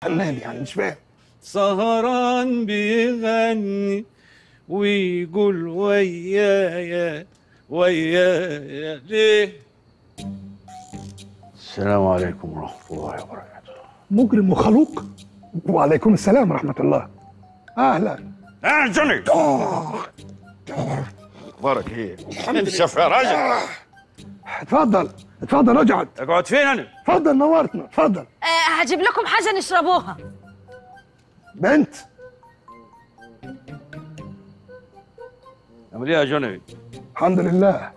فنان يعني مش فاهم سهران بيغني ويقول ويايا ويايا ليه السلام عليكم ورحمة الله وبركاته مجرم وخلوق وعليكم السلام ورحمه الله اهلا اه جوني اخبارك ايه؟ انشف يا راجل اتفضل اتفضل اقعد اقعد فين انا؟ اتفضل نورتنا اتفضل آه هجيب لكم حاجه نشربوها بنت عامل ايه يا جوني؟ الحمد لله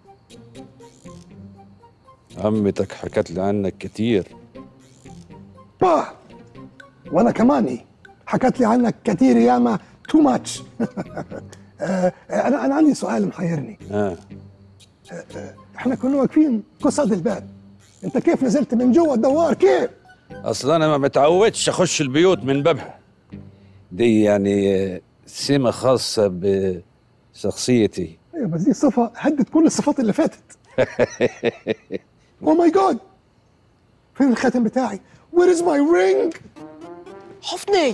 عمتك حكت لي عنك كتير باه وانا كماني حكت لي عنك كتير ياما تو ماتش انا انا عندي سؤال محيرني اه احنا كنا واقفين قصاد الباب انت كيف نزلت من جوه الدوار كيف اصل انا ما متعودش اخش البيوت من بابها دي يعني سمة خاصة بشخصيتي ايوه بس دي صفه هدت كل الصفات اللي فاتت او ماي جاد فين الخاتم بتاعي وير از ماي رينج حفني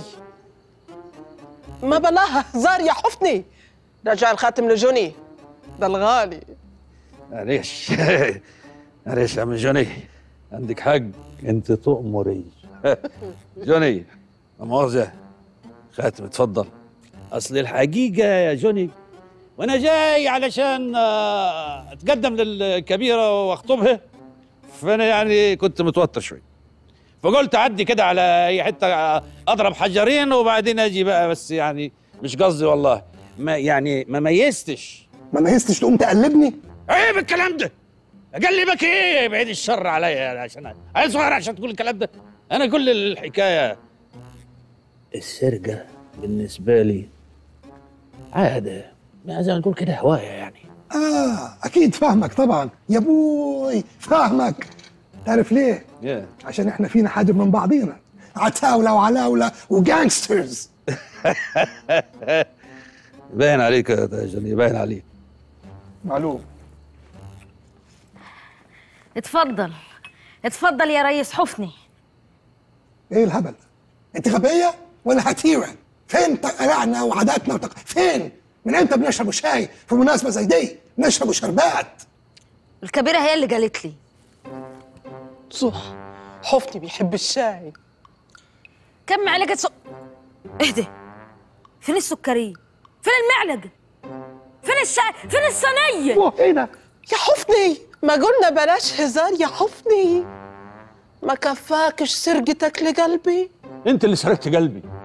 ما بلاها هزار يا حفني رجع الخاتم لجوني ده الغالي معلش معلش يا عم جوني عندك حق انت تؤمري جوني لا مؤاخذة خاتم اتفضل اصل الحقيقة يا جوني وانا جاي علشان آه، اتقدم للكبيرة واخطبها فانا يعني كنت متوتر شوي فقلت اعدي كده على اي حتة آه، اضرب حجرين وبعدين اجي بقى بس يعني مش قصدي والله ما يعني ما ميزتش ما ميزتش تقوم تقلبني عيب الكلام ده اقلبك ايه بعيد الشر عليا عشان عيل صغير عشان تقول الكلام ده انا كل الحكايه السرقه بالنسبه لي عاده ما زي ما نقول كده هوايه يعني اه اكيد فاهمك طبعا يا بوي فاهمك تعرف ليه yeah. عشان احنا فينا حاجه من بعضينا عتاوله وعلاوله وجانجسترز باين عليك يا جوني باين عليك معلوم اتفضل اتفضل يا ريس حفني ايه الهبل انت غبيه ولا هتيره فين تقلعنا وعاداتنا وتق... فين من امتى بنشربوا شاي في مناسبه زي دي نشربوا شربات الكبيره هي اللي قالت لي صح حفني بيحب الشاي كم معلقه سكر اهدي فين السكريه فين المعلقه فين الشاي فين الصينيه اوه ايه ده يا حفني ما قلنا بلاش هزار يا حفني ما كفاكش سرقتك لقلبي انت اللي سرقت قلبي